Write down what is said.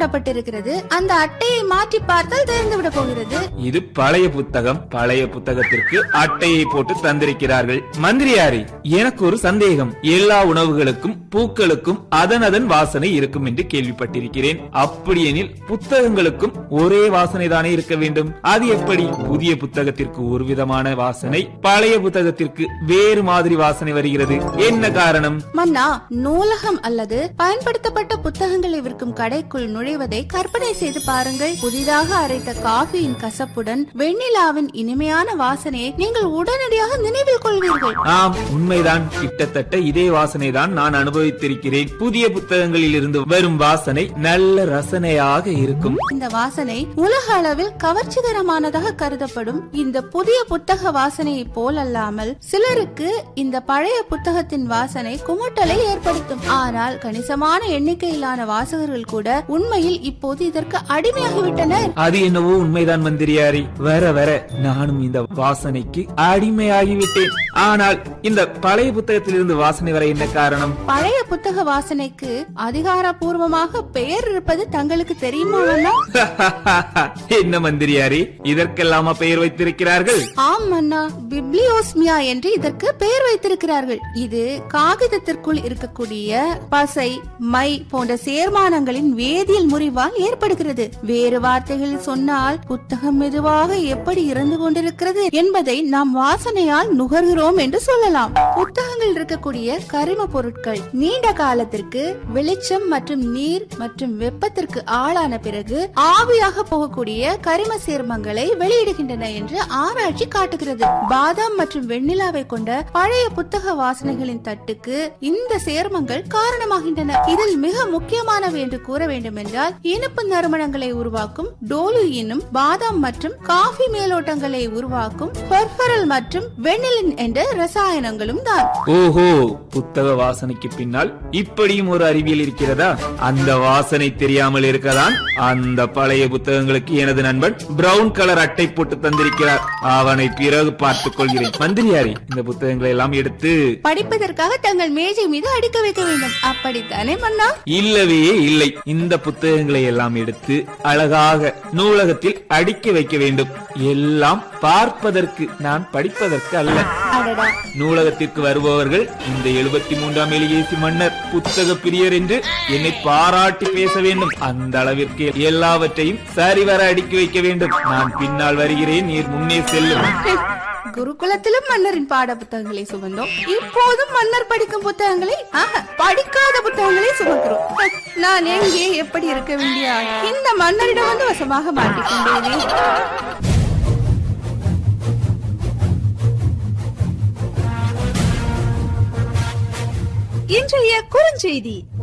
போடப்பட்டிருக்கிறது அந்த அட்டையை மாற்றி பார்த்தால் தெரிந்து விட போகிறது இது பழைய புத்தகம் பழைய புத்தகத்திற்கு அட்டையை போட்டு தந்திருக்கிறார்கள் மந்திரியாரி எனக்கு ஒரு சந்தேகம் எல்லா உணவுகளுக்கும் பூக்களுக்கும் அதன் அதன் வாசனை இருக்கும் என்று கேள்விப்பட்டிருக்கிறேன் அப்படியெனில் புத்தகங்களுக்கும் ஒரே வாசனை தானே இருக்க வேண்டும் அது எப்படி புதிய புத்தகத்திற்கு ஒரு விதமான வாசனை பழைய புத்தகத்திற்கு வேறு மாதிரி வாசனை வருகிறது என்ன காரணம் மன்னா நூலகம் அல்லது பயன்படுத்தப்பட்ட புத்தகங்களை விற்கும் கடைக்குள் நுழைவதை கற்பனை செய்து பாருங்கள் புதிதாக அரைத்த காஃபியின் கசப்புடன் வெண்ணிலாவின் இனிமையான வாசனையை நீங்கள் உடனடியாக நினைவில் கொள்வீர்கள் ஆம் உண்மைதான் கிட்டத்தட்ட இதே வாசனை தான் நான் அனுபவித்திருக்கிறேன் புதிய புத்தகங்களில் இருந்து வரும் வாசனை நல்ல ரசனையாக இருக்கும் இந்த வாசனை உலக அளவில் கவர்ச்சிகரமானதாக கருதப்படும் இந்த புதிய புத்தக வாசனையை போலல்லாமல் சிலருக்கு இந்த பழைய புத்தகத்தின் வாசனை குமட்டலை ஏற்படுத்தும் ஆனால் கணிசமான எண்ணிக்கையிலான வாசகர்கள் கூட உண்மையில் இப்போது இதற்கு அடிமையாகிவிட்டனர் அது என்னவோ உண்மைதான் மந்திரியாரி வர வர நானும் இந்த வாசனைக்கு அடிமையாகிவிட்டேன் ஆனால் இந்த பழைய புத்தகத்திலிருந்து வாசனை வர என்ன காரணம் பழைய புத்தக வாசனைக்கு அதிகாரப்பூர்வமாக பெயர் இருப்பது தங்களுக்கு தெரியுமா மன்னா என்ன மந்திரியாரி இதற்கெல்லாமா பெயர் வைத்திருக்கிறார்கள் ஆம் மன்னா பிப்ளியோஸ்மியா என்று இதற்கு பெயர் வைத்திருக்கிறார்கள் இது காகிதத்திற்குள் இருக்கக்கூடிய பசை மை போன்ற சேர்மானங்களின் வேதியியல் முறிவால் ஏற்படுகிறது வேறு வார்த்தைகளில் சொன்னால் புத்தகம் மெதுவாக எப்படி இறந்து கொண்டிருக்கிறது என்பதை நாம் வாசனையால் நுகர்கிறோம் என்று சொல்லலாம் புத்தகங்கள் இருக்கக்கூடிய கரிம பொருட்கள் நீண்ட காலத்திற்கு வெளிச்சம் மற்றும் நீர் மற்றும் வெப்பத்திற்கு ஆளான பிறகு ஆவியாக போகக்கூடிய கரிம சேர்மங்களை வெளியிடுகின்றன என்று ஆராய்ச்சி காட்டுகிறது பாதாம் மற்றும் வெண்ணிலாவை கொண்ட பழைய புத்தக வாசனைகளின் தட்டுக்கு இந்த சேர்மங்கள் காரணமாகின்றன இதில் மிக முக்கியமானவை என்று கூற வேண்டும் என்றால் இனிப்பு நறுமணங்களை உருவாக்கும் டோலு என்னும் பாதாம் மற்றும் காஃபி மேலோட்டங்களை உருவாக்கும் பெர்பரல் மற்றும் வெண்ணிலின் என்ற ரசாயனங்களும் தான் ஓஹோ புத்தக வாசனைக்கு பின்னால் இப்படியும் ஒரு அறிவியல் இருக்கிறதா அந்த வாசனை தெரியாமல் இருக்கதான் அந்த பழைய புத்தகங்களுக்கு எனது நண்பன் பிரவுன் கலர் அட்டை போட்டு தந்திருக்கிறார் அவனை பிறகு பார்த்துக் கொள்கிறேன் மந்திரியாரி இந்த புத்தகங்களை எல்லாம் எடுத்து படிப்பதற்காக தங்கள் மேஜை மீது அடிக்க வைக்க வேண்டும் அப்படித்தானே மன்னா இல்லவே இல்லை இந்த புத்தகங்களை எல்லாம் எடுத்து அழகாக நூலகத்தில் அடுக்கி வைக்க வேண்டும் எல்லாம் பார்ப்பதற்கு நான் படிப்பதற்கு அல்ல அடடா நூலகத்திற்கு வருபவர்கள் இந்த எழுபத்தி மூன்றாம் எலிகேசி மன்னர் புத்தக பிரியர் என்று என்னை பாராட்டி பேச வேண்டும் அந்த அளவிற்கு எல்லாவற்றையும் சரிவர அடுக்கி வைக்க வேண்டும் நான் பின்னால் வருகிறேன் நீர் முன்னே செல்லும் குருகுலத்திலும் மன்னரின் பாட புத்தகங்களை சுமந்தோம் இப்போதும் மன்னர் படிக்கும் புத்தகங்களை ஆஹா, படிக்காத புத்தகங்களை சுமக்கிறோம் ஹ, நான் எங்கே எப்படி இருக்க வேண்டிய ஆள்? இந்த மன்னரிடம் வந்து வசமாக மாட்டிக்கொண்டேனே இன்றைய குறுஞ்செய்தி